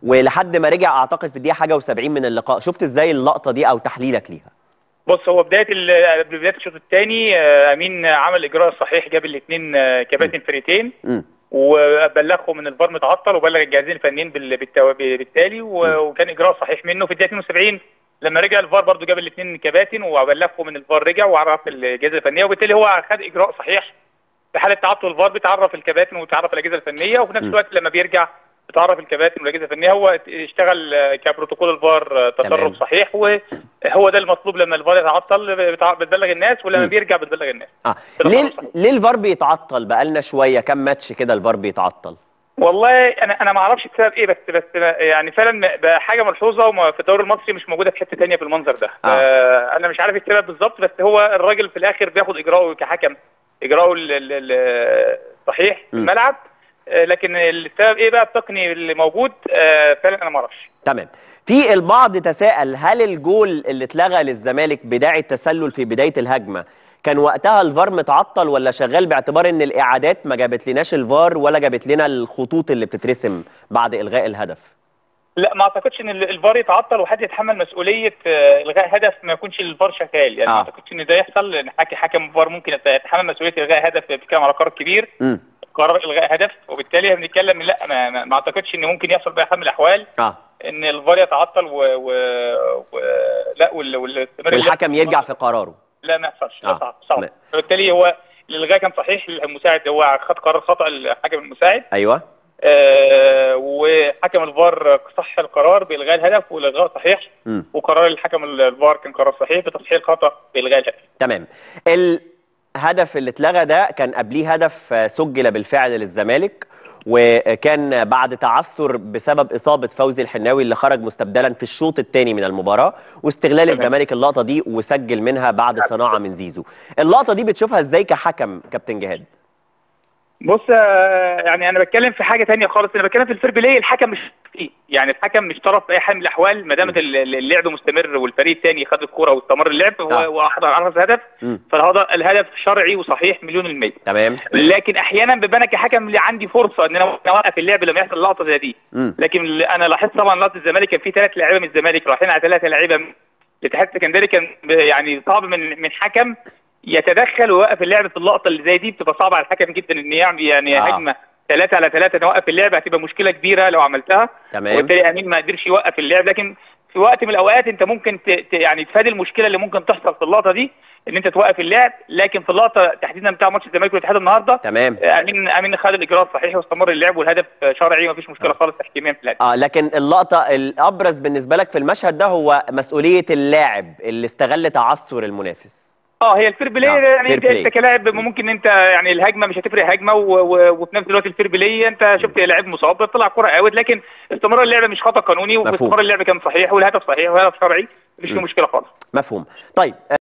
ولحد ما رجع اعتقد في الدقيقه حاجه و70 من اللقاء شفت ازاي اللقطه دي او تحليلك ليها بص هو بدايه ال- بدايه الشوط الثاني امين عمل الاجراء الصحيح جاب الاثنين كباتن فرقتين مم. وبلغهم ان الفار متعطل وبلغ الجهازين الفنيين بال- بالتو- بالتالي و- وكان اجراء صحيح منه في الدقيقه 72 لما رجع الفار برضو جاب الاثنين كباتن وبلغهم ان الفار رجع وعرف الجهاز الفنيه وبالتالي هو خد اجراء صحيح في حاله تعطل الفار بتعرف الكباتن وتعرف الاجهزه الفنيه وفي نفس م. الوقت لما بيرجع بتعرف الكباتن والاجهزه الفنيه هو اشتغل كبروتوكول الفار تمام. تسرب صحيح وهو ده المطلوب لما الفار يتعطل بتع- بتبلغ الناس ولما م. بيرجع بتبلغ الناس اه كده ليه خلاص. ليه الفار بيتعطل بقالنا شويه كام ماتش كده الفار بيتعطل والله انا انا ما اعرفش السبب ايه بس بس يعني فعلا بقى حاجه ملحوظه وما- في الدوري المصري مش موجوده في حته ثانيه بالمنظر ده آه. آه انا مش عارف السبب بالظبط بس هو الراجل في الاخر بياخد اجراءه كحكم اجراءه ال- ال- ال- الصحيح في م. الملعب آه لكن السبب ايه بقى التقني اللي موجود آه فعلا انا ما اعرفش تمام في البعض تساءل هل الجول اللي اتلغى للزمالك بداعي التسلل في بدايه الهجمه كان وقتها الفار متعطل ولا شغال باعتبار ان الاعادات ما جابت لناش الفار ولا جابت لنا الخطوط اللي بتترسم بعد الغاء الهدف لا ما اعتقدش ان ال- الفار يتعطل وحد يتحمل مسؤوليه آه، الغاء هدف ما يكونش الفار شغال يعني آه. ما اعتقدش ان ده يحصل لان حكي حكم الفار ممكن يت- يتحمل مسؤوليه الغاء هدف بيتكلم على قرار كبير امم قرار الغاء هدف وبالتالي بنتكلم لا ما, ما, ما اعتقدش ان ممكن يحصل باي حال من الاحوال اه ان الفار يتعطل و, و... و... لا وال... وال... والحكم يرجع في قراره لا ما يحصلش آه. لا صعب صعب لا. فبالتالي هو الالغاء كان صحيح المساعد هو خد قرار خطا الحكم المساعد ايوه آه وحكم الفار صح القرار بالغاء الهدف والالغاء صحيح امم وقرار الحكم الفار كان قرار صحيح بتصحيح الخطا بالغاء الهدف تمام الهدف اللي اتلغى ده كان قبليه هدف آه، سجل بالفعل للزمالك وكان بعد تعثر بسبب اصابه فوزي الحناوي اللي خرج مستبدلا في الشوط الثاني من المباراه واستغلال تمام. الزمالك اللقطه دي وسجل منها بعد صناعه من زيزو اللقطه دي بتشوفها ازاي كحكم كابتن جهاد بص آه، يعني انا بتكلم في حاجه تانية خالص انا بتكلم في الفير بلاي الحكم مش فيه يعني الحكم مش طرف في اي حال من الاحوال ما دام ال- ال- اللعب مستمر والفريق الثاني خد الكوره واستمر اللعب آه. و- واحضر عرض هدف مم. فهذا الهدف شرعي وصحيح مليون المية تمام لكن احيانا بيبقى انا كحكم اللي عندي فرصه ان انا ممكن اوقف اللعب لما يحصل لقطه زي دي مم. لكن اللي انا لاحظت طبعا لقطه الزمالك كان في ثلاث لاعيبه من الزمالك رايحين على ثلاثه لعيبه من الاتحاد السكندري كان ب- يعني صعب من من حكم يتدخل ويوقف اللعب في اللقطه اللي زي دي بتبقى صعبه على الحكم جدا ان يعمل يعني آه. هجمه ثلاثة على ثلاثة نوقف اللعب هتبقى مشكلة كبيرة لو عملتها تمام وبالتالي أمين ما قدرش يوقف اللعب لكن في وقت من الأوقات أنت ممكن ت... ت... يعني تفادي المشكلة اللي ممكن تحصل في اللقطة دي إن أنت توقف اللعب لكن في اللقطة تحديدا بتاع ماتش الزمالك والاتحاد النهاردة تمام امين امين خد الاجراء الصحيح واستمر اللعب والهدف شرعي ومفيش مشكله آه. خالص تحكيميا في الهدف اه لكن اللقطه الابرز بالنسبه لك في المشهد ده هو مسؤوليه اللاعب اللي استغل تعثر المنافس اه هي الفير بلاي آه، يعني fair انت play. انت كلاعب ممكن انت يعني الهجمه مش هتفرق هجمه و... و... وفي نفس الوقت الفير بلاي انت شفت لاعب مصاب طلع كره اوت لكن استمرار اللعبه مش خطا قانوني مفهوم. واستمرار اللعبه كان صحيح والهدف صحيح وهدف شرعي مفيش فيه م. مشكله خالص مفهوم طيب